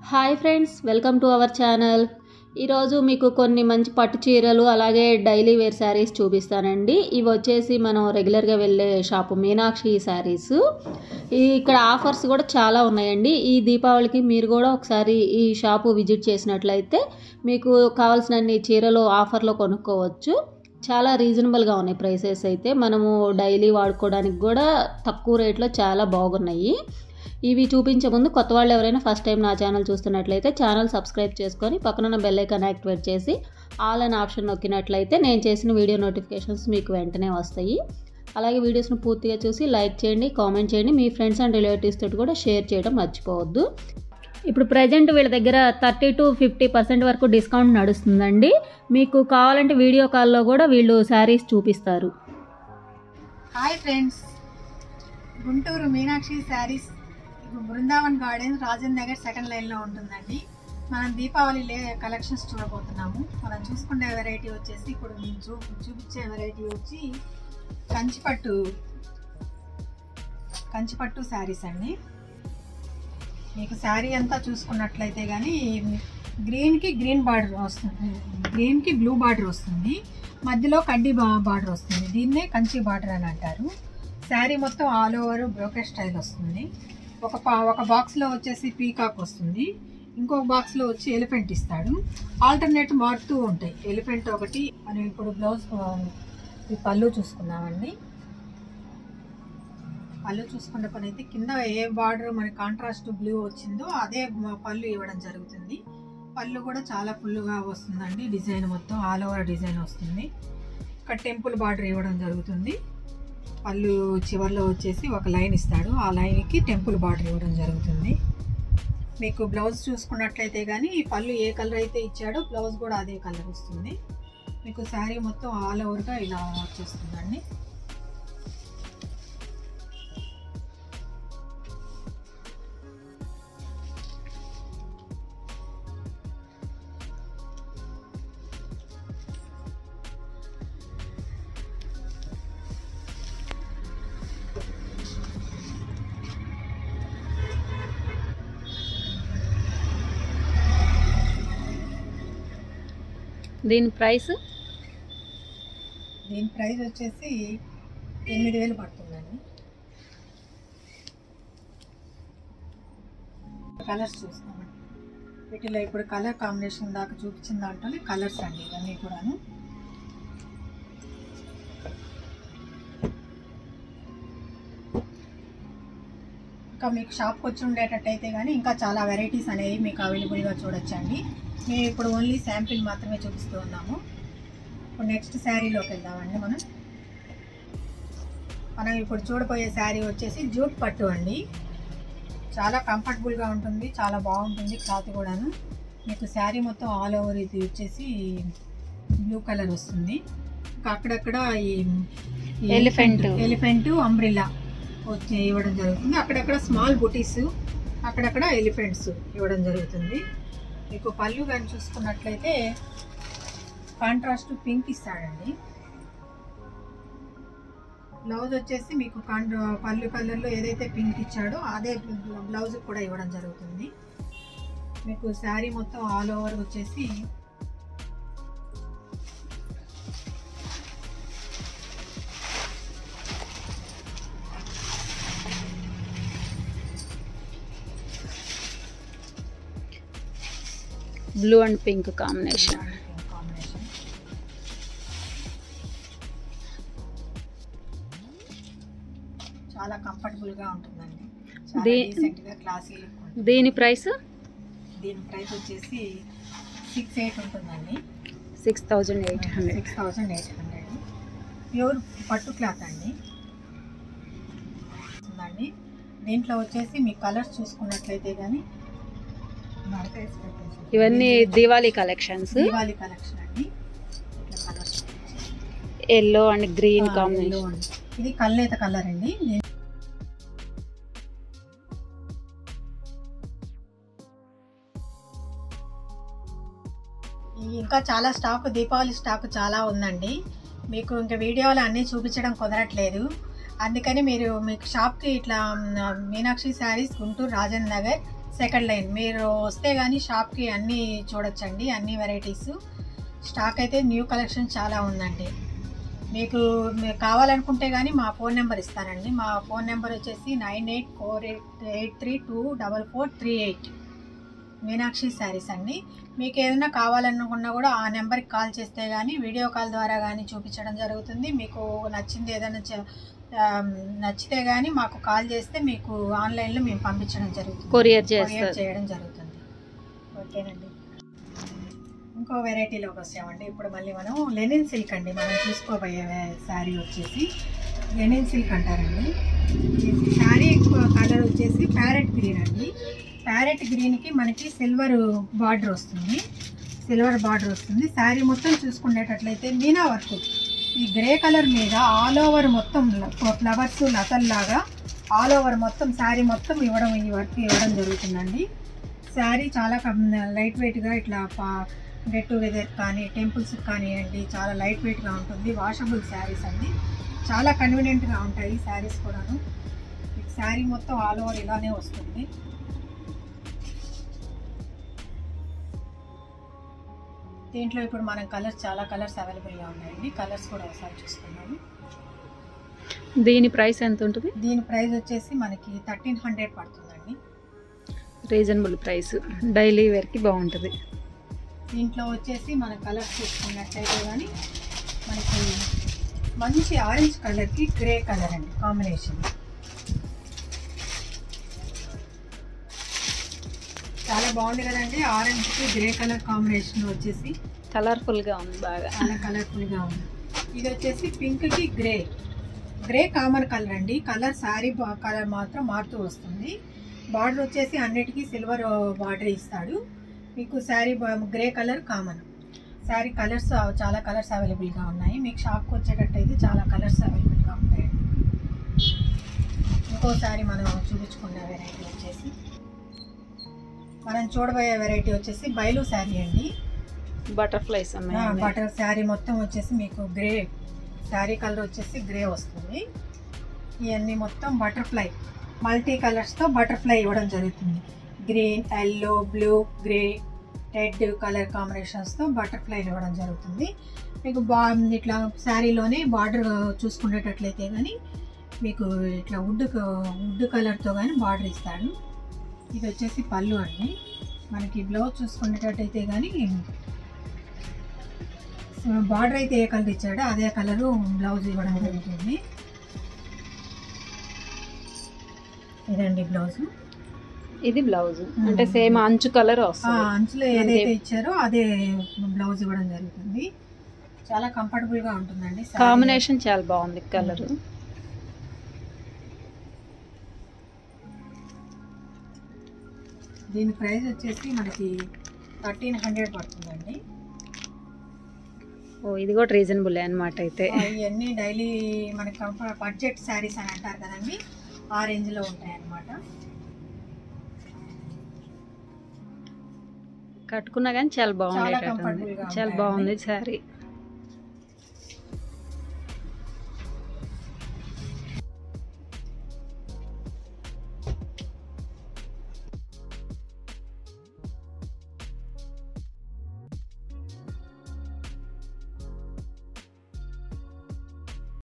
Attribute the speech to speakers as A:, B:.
A: Hi friends welcome to our channel ఈరోజు మీకు కొన్ని మంచి పట్టు చీరలు అలాగే డైలీ వేర్ శారీస్ చూపిస్తానండి ఇవి వచ్చేసి మనం రెగ్యులర్గా వెళ్ళే షాపు మీనాక్షి శారీస్ ఈ ఇక్కడ ఆఫర్స్ కూడా చాలా ఉన్నాయండి ఈ దీపావళికి మీరు కూడా ఒకసారి ఈ షాపు విజిట్ చేసినట్లయితే మీకు కావాల్సినన్ని చీరలు ఆఫర్లో కొనుక్కోవచ్చు చాలా రీజనబుల్గా ఉన్నాయి ప్రైసెస్ అయితే మనము డైలీ వాడుకోవడానికి కూడా తక్కువ రేట్లో చాలా బాగున్నాయి ఇవి చూపించే ముందు కొత్త వాళ్ళు ఎవరైనా ఫస్ట్ టైం నా ఛానల్ చూస్తున్నట్లయితే ఛానల్ సబ్స్క్రైబ్ చేసుకొని పక్కన బెల్ ఐకాన్ యాక్టివేట్ చేసి ఆల్ అనే ఆప్షన్ నొక్కినట్లయితే నేను చేసిన వీడియో నోటిఫికేషన్స్ మీకు వెంటనే వస్తాయి అలాగే వీడియోస్ను పూర్తిగా చూసి లైక్ చేయండి కామెంట్ చేయండి మీ ఫ్రెండ్స్ అండ్ రిలేటివ్స్ తోటి కూడా షేర్ చేయడం మర్చిపోవద్దు ఇప్పుడు ప్రజెంట్ వీళ్ళ దగ్గర థర్టీ టు ఫిఫ్టీ పర్సెంట్ వరకు డిస్కౌంట్ నడుస్తుందండి మీకు కావాలంటే వీడియో కాల్లో కూడా వీళ్ళు శారీస్ చూపిస్తారు
B: hi friends Guntur Meenakshi saris Brindavan garden Rajan Nagar second లైన్లో ఉంటుందండి మనం దీపావళి లే కలెక్షన్స్ చూడబోతున్నాము మనం చూసుకునే వెరైటీ వచ్చేసి ఇప్పుడు నేను చూ చూపించే వెరైటీ వచ్చి కంచిపట్టు కంచిపట్టు శారీస్ అండి మీకు శారీ అంతా చూసుకున్నట్లయితే కానీ గ్రీన్కి గ్రీన్ బార్డర్ వస్తుంది గ్రీన్కి బ్లూ బార్డర్ వస్తుంది మధ్యలో కడ్డీ బా బార్డర్ వస్తుంది దీన్నే కంచి బార్డర్ అని అంటారు శారీ మొత్తం ఆల్ ఓవర్ బ్రోకెట్ స్టైల్ వస్తుంది ఒక పా ఒక బాక్స్లో వచ్చేసి పీకాక్ వస్తుంది ఇంకొక బాక్స్లో వచ్చి ఎలిఫెంట్ ఇస్తాడు ఆల్టర్నేట్ మారుతూ ఉంటాయి ఎలిఫెంట్ ఒకటి మనం ఇప్పుడు బ్లౌజ్ ఈ పళ్ళు చూసుకున్నామండి పళ్ళు చూసుకున్న పని అయితే కింద ఏ బార్డర్ మన కాంట్రాస్ట్ బ్లూ వచ్చిందో అదే మ- పళ్ళు ఇవ్వడం జరుగుతుంది పళ్ళు కూడా చాలా ఫుల్గా వస్తుందండి డిజైన్ మొత్తం ఆల్ ఓవర్ డిజైన్ వస్తుంది ఇక్కడ టెంపుల్ బార్డర్ ఇవ్వడం జరుగుతుంది పళ్ళు చివర్లో వచ్చేసి ఒక లైన్ ఇస్తాడు ఆ లైన్కి టెంపుల్ బార్డర్ ఇవ్వడం జరుగుతుంది మీకు బ్లౌజ్ చూసుకున్నట్లయితే కానీ ఈ పళ్ళు ఏ కలర్ అయితే ఇచ్చాడో బ్లౌజ్ కూడా అదే కలర్ వస్తుంది మీకు శారీ మొత్తం ఆల్ ఓవర్గా ఇలా వచ్చేస్తుందండి
A: దీని ప్రైస్
B: దీని ప్రైస్ వచ్చేసి ఎనిమిది వేలు పడుతుందండి కలర్స్ చూస్తామండి వీటిలో ఇప్పుడు కలర్ కాంబినేషన్ దాకా చూపించిన దాంట్లోనే కలర్స్ అండి ఇవన్నీ కూడాను ఇంకా మీకు షాప్కి వచ్చి ఉండేటట్టయితే కానీ ఇంకా చాలా వెరైటీస్ అనేవి మీకు అవైలబుల్గా చూడొచ్చండి మేము ఇప్పుడు ఓన్లీ శాంపిల్ మాత్రమే చూపిస్తూ ఉన్నాము ఇప్పుడు నెక్స్ట్ శారీలోకి వెళ్దామండి మనం మనం ఇప్పుడు చూడబోయే శారీ వచ్చేసి జూట్ పట్టు అండి చాలా కంఫర్టబుల్గా ఉంటుంది చాలా బాగుంటుంది క్లాత్ కూడాను మీకు శారీ మొత్తం ఆల్ ఓవర్ ఇది వచ్చేసి బ్లూ కలర్ వస్తుంది ఇంకా అక్కడక్కడ ఈ
A: Elephant.
B: ఎలిఫెంట్ అంబ్రిల్లా వచ్చి ఇవ్వడం జరుగుతుంది అక్కడక్కడ స్మాల్ బుటీస్ అక్కడక్కడ ఎలిఫెంట్స్ ఇవ్వడం జరుగుతుంది మీకు పళ్ళు కానీ చూసుకున్నట్లయితే కాంట్రాస్ట్ పింక్ ఇస్తాడండి బ్లౌజ్ వచ్చేసి మీకు కాంట్ర పళ్ళు కలర్లో ఏదైతే పింక్ ఇచ్చాడో అదే బ్లౌజ్ కూడా ఇవ్వడం జరుగుతుంది మీకు శారీ మొత్తం ఆల్ ఓవర్ వచ్చేసి
A: blue and pink combination
B: pink combination చాలా కంఫర్టబుల్ గా ఉంటుందండి చాలా
A: దీ-
B: డీసెంట్ గా క్లాసీ లుక్ ఉంటుంది
A: దీని ప్రైస్
B: దీని ప్రైస్ వచ్చేసి సిక్స్ ఎయిట్ ఉంటుందండి
A: six thousand eight hundred
B: six thousand eight hundred pure పట్టు క్లాత్ అండి ఉందండి దీంట్లో వచ్చేసి మీ కలర్స్ చూసుకున్నట్లయితే కానీ
A: ఇవన్నీ దివాళీ కలెక్షన్స్
B: దీవాలి కలెక్షన్ అండి ఇట్లా కలర్స్
A: ఎల్లో అండ్ గ్రీన్
B: ఆ,
A: కాంబినేషన్
B: yellow అండి. ఇది కల్లేత కలర్ అండి దీని- ఈ ఇంకా చాలా స్టాక్ దీపావళి స్టాక్ చాలా ఉందండి మీకు ఇంకా వీడియోలో అన్నీ చూపించడం కుదరట్లేదు అందుకని మీరు మీకు షాప్కి ఇట్లా మ్, మీనాక్షి శారీస్ గుంటూరు రాజన్ నగర్ సెకండ్ లైన్ మీరు వస్తే కానీ షాప్కి అన్నీ చూడొచ్చండి అన్ని వెరైటీస్ స్టాక్ అయితే న్యూ కలెక్షన్ చాలా ఉందండి మీకు మీకు కావాలనుకుంటే కానీ మా ఫోన్ నెంబర్ ఇస్తానండి మా ఫోన్ నెంబర్ వచ్చేసి nine eight four eight eight three two double four three eight Meenakshi saris అండి మీకు ఏదైనా కావాలనుకున్నా కూడా ఆ నెంబర్కి కాల్ చేస్తే కానీ వీడియో కాల్ ద్వారా కానీ చూపించడం జరుగుతుంది మీకు నచ్చింది ఏదైనా చ- ఆ, నచ్చితే కానీ మాకు కాల్ చేస్తే మీకు ఆన్లైన్లో మేము పంపించడం జరుగుతుంది
A: కొరియర్
B: కొరియర్
A: చేస్తారు
B: చేయడం జరుగుతుంది ఓకేనండి ఇంకో వెరైటీలోకి వచ్చామండి ఇప్పుడు మళ్ళీ మనం లెనిన్ సిల్క్ అండి మనం చూసుకోబోయే శారీ వచ్చేసి లెనిన్ సిల్క్ అంటారండి ఈ శారీ కలర్ వచ్చేసి ప్యారెట్ గ్రీన్ అండి ప్యారెట్ గ్రీన్కి మనకి సిల్వర్ బార్డర్ వస్తుంది సిల్వర్ బార్డర్ వస్తుంది శారీ మొత్తం చూసుకునేటట్లయితే మీనా వర్క్ ఈ గ్రే కలర్ మీద ఆల్ ఓవర్ మొత్తం ఫ్లవర్స్ లతల్లాగా ఆల్ ఓవర్ మొత్తం శారీ మొత్తం ఇవ్వడం ఈ వర్క్ ఇవ్వడం జరుగుతుందండి శారీ చాలా లైట్ వెయిట్గా ఇట్లా గెట్ టుగెదర్ కానీ టెంపుల్స్ కానివ్వండి చాలా లైట్ వెయిట్గా ఉంటుంది వాషబుల్ శారీస్ అండి చాలా కన్వీనియంట్గా ఉంటాయి శారీస్ కూడాను శారీ మొత్తం ఆల్ ఓవర్ ఇలానే వస్తుంది దీంట్లో ఇప్పుడు మనం కలర్స్ చాలా కలర్స్ అవైలబుల్గా ఉన్నాయండి కలర్స్ కూడా ఒకసారి చూసుకున్నాము
A: దీని ప్రైస్ ఎంత ఉంటుంది
B: దీని ప్రైస్ వచ్చేసి మనకి థర్టీన్ హండ్రెడ్ పడుతుందండి
A: రీజనబుల్ ప్రైస్ డైలీ వేర్కి బాగుంటుంది
B: దీంట్లో వచ్చేసి మన కలర్స్ చూసుకున్నట్లయితే కానీ మనకి మంచి ఆరెంజ్ కలర్కి గ్రే కలర్ అండి కాంబినేషన్ చాలా బాగుంది కదండి ఆరెంజ్కి గ్రే కలర్ కాంబినేషన్ వచ్చేసి
A: కలర్ఫుల్గా ఉంది బాగా
B: చాలా కలర్ఫుల్గా ఉంది ఇది వచ్చేసి పింక్కి గ్రే గ్రే కామన్ కలర్ అండి కలర్ శారీ కలర్ మాత్రం మారుతూ వస్తుంది బార్డర్ వచ్చేసి అన్నిటికీ సిల్వర్ బార్డర్ ఇస్తాడు మీకు sari grey colour common sari colours చాలా కలర్స్ అవైలబుల్గా ఉన్నాయి మీకు షాప్కి వచ్చేటట్టయితే చాలా కలర్స్ అవైలబుల్గా ఉంటాయండి ఇంకో శారీ మనం చూపించుకున్న వెరైటీ వచ్చేసి మనం చూడబోయే వెరైటీ వచ్చేసి బయలు శారీ అండి
A: బటర్ఫ్లైస్ ఉన్నాయి
B: బటర్ శారీ మొత్తం వచ్చేసి మీకు గ్రే శారీ కలర్ వచ్చేసి గ్రే వస్తుంది ఇవన్నీ మొత్తం బటర్ఫ్లై మల్టీ కలర్స్తో బటర్ఫ్లై ఇవ్వడం జరుగుతుంది green yellow blue grey red colour కాంబినేషన్స్తో బటర్ఫ్లై ఇవ్వడం జరుగుతుంది మీకు బా ఇట్లా శారీలోనే బార్డర్ చూసుకునేటట్లయితే కానీ మీకు ఇట్లా వుడ్ వుడ్ కలర్తో కానీ బార్డర్ ఇస్తాడు ఇది వచ్చేసి పళ్ళు అండి మనకి బ్లౌజ్ చూసుకునేటట్టయితే కానీ బార్డర్ అయితే ఏ కలర్ ఇచ్చాడో అదే కలరు బ్లౌజ్ ఇవ్వడం జరుగుతుంది ఇదండి బ్లౌజ్
A: ఇది బ్లౌజ్ అంటే సేమ్ అంచు కలర్ వస్తుంది
B: అంచులో ఏదైతే ఇచ్చారో అదే బ్లౌజ్ ఇవ్వడం జరుగుతుంది చాలా కంఫర్టబుల్ గా ఉంటుందండి saree.
A: కాంబినేషన్ చాలా బాగుంది కలర్
B: దీని ప్రైస్ వచ్చేసి మనకి థర్టీన్ హండ్రెడ్ పడుతుందండి
A: ఓ ఇది కూడా రీజనబుల్ అనమాట అయితే
B: ఆ, ఇవన్నీ డైలీ మనకి కంఫర్ట్ బడ్జెట్ శారీస్ అని అంటారు కదండి ఆ రేంజ్ లో ఉంటాయి అన్నమాట
A: కట్టుకున్నా కానీ చాలా బాగుండేటట్టు
B: comfortable గా
A: చాలా
B: ఉంటాయండి.
A: బాగుంది శారీ